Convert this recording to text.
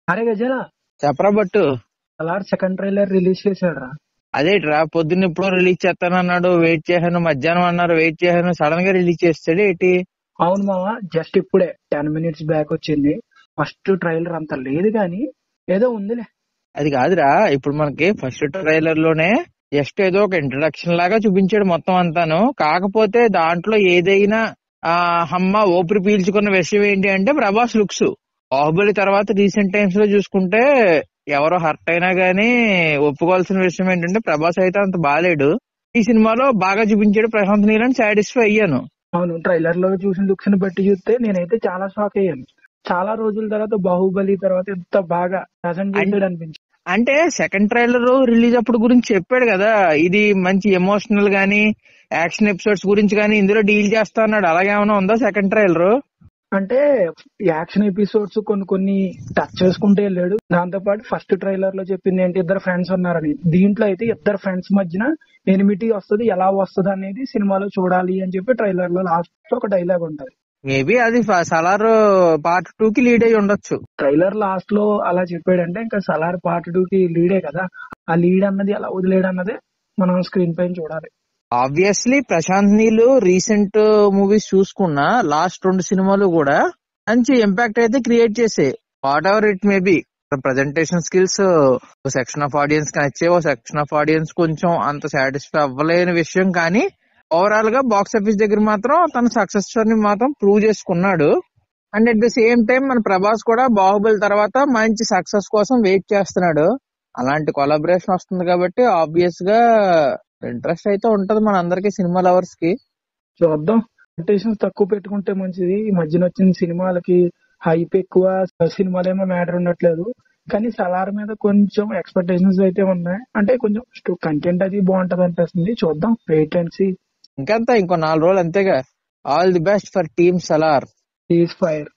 అరే గజల చెప్పరా బట్టు అలార్ సెకండ్ ట్రైలర్ రిలీజ్ చేశాడు అదేట్రా పొద్దున్న ఎప్పుడో రిలీజ్ చేస్తానన్నాడు వెయిట్ చేశాను మధ్యాహ్నం అన్నారు వెయిట్ చేశాను సడన్ గా రిలీజ్ చేస్తాడు ఏంటి అవును మామ జస్ట్ ఇప్పుడే టెన్ మినిట్స్ బ్యాక్ వచ్చింది ఫస్ట్ ట్రైలర్ అంత లేదు కానీ ఏదో ఉందిలే అది కాదురా ఇప్పుడు మనకి ఫస్ట్ ట్రైలర్ లోనే జస్ట్ ఏదో ఒక ఇంట్రడక్షన్ లాగా చూపించాడు మొత్తం అంతాను కాకపోతే దాంట్లో ఏదైనా ఆ హమ్మ ఊపిరి పీల్చుకున్న విషయం ఏంటి అంటే ప్రభాస్ లుక్స్ బాహుబలి తర్వాత రీసెంట్ టైమ్స్ లో చూసుకుంటే ఎవరో హర్ట్ అయినా గానీ ఒప్పుకోవాల్సిన విషయం ఏంటంటే ప్రభాస్ అయితే అంత బాగాలేడు ఈ సినిమాలో బాగా చూపించాడు ప్రశాంత్ నీల్ అని సాటిస్ఫై అయ్యాను అవును ట్రైలర్ లో చూసిన లుక్స్ ని బట్టి చూస్తే నేనైతే చాలా షాక్ అయ్యాను చాలా రోజుల తర్వాత బాహుబలి తర్వాత ఎంత బాగా ప్రజెంట్ చేసాడు అనిపించింది అంటే సెకండ్ ట్రైలర్ రిలీజ్ అప్పుడు గురించి చెప్పాడు కదా ఇది మంచి ఎమోషనల్ గానీ యాక్షన్ ఎపిసోడ్స్ గురించి గానీ ఇందులో డీల్ చేస్తా అన్నాడు అలాగేమైనా ఉందా సెకండ్ ట్రైలర్ అంటే యాక్షన్ ఎపిసోడ్స్ కొన్ని కొన్ని టచ్ చేసుకుంటూ వెళ్ళాడు దాంతో పాటు ఫస్ట్ ట్రైలర్ లో చెప్పింది ఏంటి ఇద్దరు ఫ్రెండ్స్ ఉన్నారని దీంట్లో అయితే ఇద్దరు ఫ్రెండ్స్ మధ్యన ఎనిమిటీ వస్తుంది ఎలా వస్తుంది అనేది సినిమాలో చూడాలి అని చెప్పి ట్రైలర్ లో లాస్ట్ లో ఒక డైలాగ్ ఉంటది మేబీ అది ఫ- సలార్ పార్ట్ టూ కి లీడ్ అయి ఉండొచ్చు ట్రైలర్ లాస్ట్ లో అలా చెప్పాడంటే ఇంకా సలార్ పార్ట్ టూ కి లీడే కదా ఆ లీడ్ అన్నది అలా వదిలేడు అన్నదే మనం స్క్రీన్ పైన చూడాలి obviously Prashanth Neel recent movies చూసుకున్నా లాస్ట్ రెండు సినిమాలు కూడా మంచి ఇంపాక్ట్ అయితే క్రియేట్ చేసే whatever it may be presentation skills section of audience కి నచ్చే ఓ సెక్షన్ ఆఫ్ ఆడియన్స్ కొంచెం అంత సాటిస్ఫై అవ్వలేని విషయం కానీ ఓవరాల్ గా బాక్స్ ఆఫీస్ దగ్గర మాత్రం తన సక్సెస్ ని మాత్రం ప్రూవ్ చేసుకున్నాడు and at the same time మన ప్రభాస్ కూడా బాహుబలి తర్వాత మంచి సక్సెస్ కోసం వెయిట్ చేస్తున్నాడు అలాంటి కొలాబరేషన్ వస్తుంది కాబట్టి ఆబ్వియస్ గా ఇంట్రెస్ట్ అయితే ఉంటది మన అందరికి సినిమా లవర్స్ కి చూద్దాం ఎక్స్పెక్టేషన్స్ తక్కువ పెట్టుకుంటే మంచిది ఈ మధ్యన వచ్చిన సినిమాలకి హైప్ ఎక్కువ సినిమాలేమో మ్యాటర్ ఉండట్లేదు కానీ సలార్ మీద కొంచెం ఎక్స్పెక్టేషన్స్ అయితే ఉన్నాయి అంటే కొంచెం కంటెంట్ అది బాగుంటది అనిపిస్తుంది చూద్దాం వెయిట్ అండ్ సీ ఇంకంతా ఇంకో నాలుగు రోజులు అంతేగా all the best for team Salaar is fire